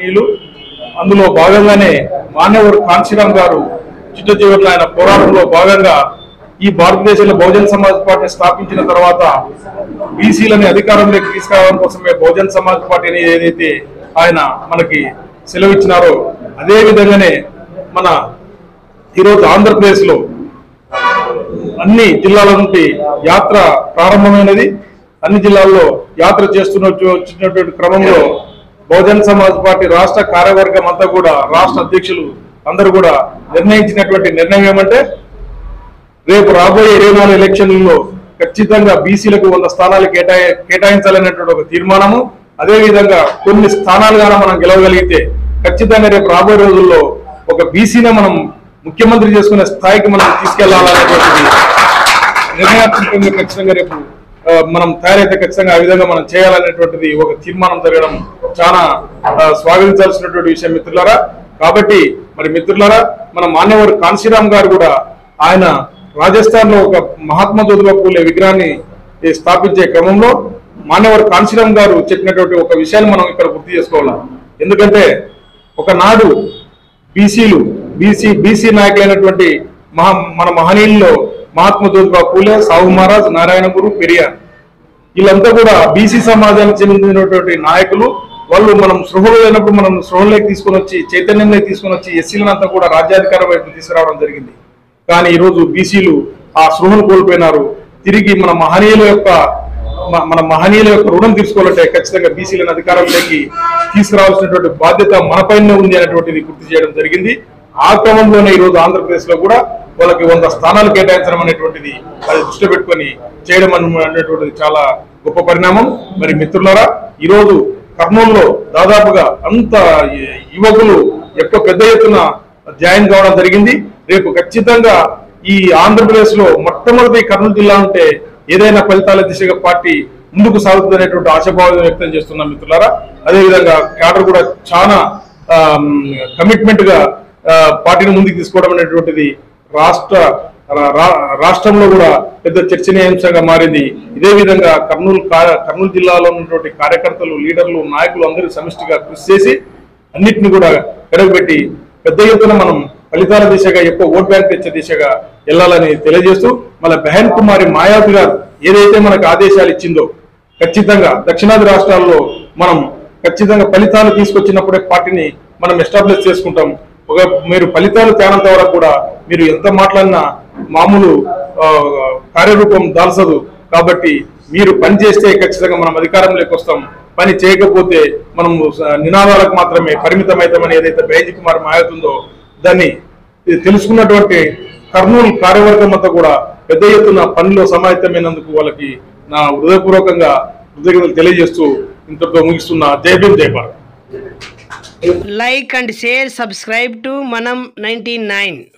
పార్టీలు అందులో భాగంగానే మాన్యవర్ కాంశీరామ్ గారు చిట్ట చివరిలో ఆయన పోరాటంలో భాగంగా ఈ భారతదేశంలో బహుజన్ సమాజ్ పార్టీ స్థాపించిన తర్వాత బీసీలని అధికారంలోకి తీసుకురావడం కోసమే బహుజన్ సమాజ్ పార్టీని ఏదైతే ఆయన మనకి సెలవిచ్చినారో అదే విధంగానే మన ఈరోజు ఆంధ్రప్రదేశ్ లో అన్ని జిల్లాల నుండి యాత్ర ప్రారంభమైనది అన్ని జిల్లాల్లో యాత్ర చేస్తున్న వచ్చినటువంటి క్రమంలో బహుజన్ సమాజ్ పార్టీ రాష్ట్ర కార్యవర్గం అంతా కూడా రాష్ట్ర అధ్యక్షులు అందరూ కూడా నిర్ణయించినటువంటి నిర్ణయం ఏమంటే రేపు రాబోయే ఇరవై నాలుగు ఎలక్షన్లలో ఖచ్చితంగా బీసీలకు వంద స్థానాలు కేటాయి కేటాయించాలనేటువంటి ఒక తీర్మానము అదే విధంగా కొన్ని స్థానాలుగా మనం గెలవగలిగితే ఖచ్చితంగా రేపు రాబోయే రోజుల్లో ఒక బీసీనే మనం ముఖ్యమంత్రి చేసుకునే స్థాయికి మనం తీసుకెళ్లాలనేటువంటిది నిర్ణయాత్మకంగా ఖచ్చితంగా రేపు ఆ, మనం తయారైతే ఖచ్చితంగా ఆ విధంగా మనం చేయాలనేటువంటిది ఒక తీర్మానం జరగడం చాలా ఆ, స్వాగతించాల్సినటువంటి విషయం మిత్రులారా కాబట్టి మరి మిత్రులారా మన మాన్యవర్ కాంశీరామ్ గారు కూడా ఆయన రాజస్థాన్ లో ఒక మహాత్మా జ్యోతిబా పూలే విగ్రహాన్ని ఈ స్థాపించే క్రమంలో మాన్యవర్ కాంశీరామ్ గారు చెప్పినటువంటి ఒక విషయాన్ని మనం ఇక్కడ గుర్తు చేసుకోవాలి ఎందుకంటే ఒకనాడు బీసీలు బీసీ బీసీ నాయకులైనటువంటి మహా మన మహనీయుల్లో మహాత్మా జ్యోతిబా పూలే సాహు మహారాజ్ నారాయణ గురు పెరియార్ వీళ్ళంతా కూడా బీసీ సమాజానికి చెందినటువంటి నాయకులు వాళ్ళు మనం సృహలో లేనప్పుడు మనం సృహలోకి తీసుకొని వచ్చి చైతన్యంలోకి తీసుకొని వచ్చి ఎస్సీలను అంతా కూడా రాజ్యాధికారం వైపు తీసుకురావడం జరిగింది కానీ ఈరోజు బీసీలు ఆ సృహను కోల్పోయినారు తిరిగి మన మహనీయుల యొక్క మ- మన మహనీయుల యొక్క రుణం తీసుకోవాలంటే ఖచ్చితంగా బీసీలను అధికారంలోకి తీసుకురావాల్సినటువంటి బాధ్యత మనపైనే ఉంది అనేటువంటిది గుర్తు చేయడం జరిగింది ఆ క్రమంలోనే ఈ రోజు ఆంధ్రప్రదేశ్ లో కూడా వాళ్ళకి వంద స్థానాలు కేటాయించడం అనేటువంటిది అది దృష్టి పెట్టుకొని చేయడం అన్న- అనేటువంటిది చాలా గొప్ప పరిణామం మరి మిత్రులారా ఈ రోజు కర్నూలులో దాదాపుగా అంత యువకులు ఎక్కువ పెద్ద ఎత్తున జాయిన్ కావడం జరిగింది రేపు ఖచ్చితంగా ఈ ఆంధ్రప్రదేశ్ లో మొట్టమొదటి కర్నూలు జిల్లా ఉంటే ఏదైనా ఫలితాల దిశగా పార్టీ ముందుకు సాగుతుందనేటువంటి ఆశాభావం వ్యక్తం చేస్తున్నాం మిత్రులారా అదేవిధంగా క్యాడర్ కూడా చాలా కమిట్మెంట్ గా ఆ, పార్టీని ముందుకు తీసుకోవడం అనేటువంటిది రాష్ట్ర రా- రా- రాష్ట్రంలో కూడా పెద్ద చర్చనీయాంశంగా మారింది ఇదే విధంగా కర్నూలు కా- కర్నూలు జిల్లాలో ఉన్నటువంటి కార్యకర్తలు లీడర్లు నాయకులు అందరూ సమిష్టిగా కృషి చేసి అన్నిటిని కూడా పెరగబెట్టి పెద్ద ఎత్తున మనం ఫలితాల దిశగా ఎక్కువ ఓట్ బ్యాంక్ తెచ్చే దిశగా వెళ్ళాలని తెలియజేస్తూ మళ్ళీ బెహన్ కుమారి మాయావతి గారు ఏదైతే మనకు ఆదేశాలు ఇచ్చిందో ఖచ్చితంగా దక్షిణాది రాష్ట్రాల్లో మనం ఖచ్చితంగా ఫలితాలు తీసుకొచ్చినప్పుడే పార్టీని మనం ఎస్టాబ్లిష్ చేసుకుంటాం ఒక మీరు ఫలితాలు తేనంత వరకు కూడా మీరు ఎంత మాట్లాడినా మామూలు ఆ, కార్యరూపం దాల్చదు కాబట్టి మీరు పని చేస్తే ఖచ్చితంగా మనం అధికారంలోకి వస్తాం పని చేయకపోతే మనం నినాదాలకు మాత్రమే పరిమితమవుతామని ఏదైతే బైజీ కుమార్ మాయతుందో దాన్ని ఇది తెలుసుకున్నటువంటి కర్నూలు కార్యవర్గం అంతా కూడా పెద్ద ఎత్తున పనిలో సమాహితమైనందుకు వాళ్ళకి నా హృదయపూర్వకంగా కృతజ్ఞతలు తెలియజేస్తూ ఇంతటితో ముగిస్తున్న జై భీమ్ జై Bharat like and share subscribe to manam 99